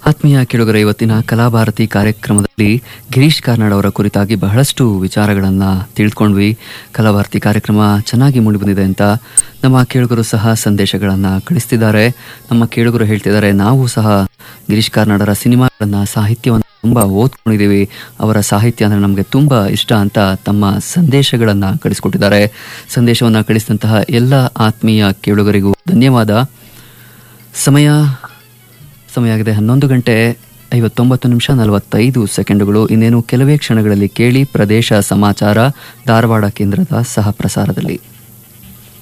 ಆತ್ಮೀಯ ಕೇಳುಗರ ಇವತ್ತಿನ ಕಲಾಭಾರತಿ ಕಾರ್ಯಕ್ರಮದಲ್ಲಿ ಗಿರೀಶ್ ಕಾರ್ನಾಡ್ ಅವರ ಕುರಿತಾಗಿ ಬಹಳಷ್ಟು ವಿಚಾರಗಳನ್ನ ತಿಳ್ಕೊಂಡ್ವಿ ಕಲಾಭಾರತಿ ಕಾರ್ಯಕ್ರಮ ಚೆನ್ನಾಗಿ ಮೂಡಿಬಂದಿದೆ ಅಂತ ನಮ್ಮ ಕೇಳುಗರು ಸಹ ಸಂದೇಶಗಳನ್ನ ಕಳಿಸ್ತಿದ್ದಾರೆ ನಮ್ಮ ಕೇಳುಗರು ಹೇಳ್ತಿದ್ದಾರೆ ನಾವು ಸಹ ಗಿರೀಶ್ ಕಾರ್ನಾಡರ ಸಿನಿಮಾಗಳನ್ನ ಸಾಹಿತ್ಯವನ್ನು ತುಂಬಾ ಓದ್ಕೊಂಡಿದ್ದೀವಿ ಅವರ ಸಾಹಿತ್ಯ ಅಂದ್ರೆ ನಮಗೆ ತುಂಬಾ ಇಷ್ಟ ಅಂತ ತಮ್ಮ ಸಂದೇಶಗಳನ್ನ ಕಳಿಸ್ಕೊಟ್ಟಿದ್ದಾರೆ ಸಂದೇಶವನ್ನ ಕಳಿಸಿದಂತಹ ಎಲ್ಲ ಆತ್ಮೀಯ ಕೇಳುಗರಿಗೂ ಧನ್ಯವಾದ ಸಮಯ ಸಮಯ ಆಗಿದೆ ಹನ್ನೊಂದು ಗಂಟೆ ಐವತ್ತೊಂಬತ್ತು ನಿಮಿಷ ನಲವತ್ತೈದು ಸೆಕೆಂಡುಗಳು ಇನ್ನೇನು ಕೆಲವೇ ಕ್ಷಣಗಳಲ್ಲಿ ಕೇಳಿ ಪ್ರದೇಶ ಸಮಾಚಾರ ಧಾರವಾಡ ಕೇಂದ್ರದ ಸಹ ಪ್ರಸಾರದಲ್ಲಿ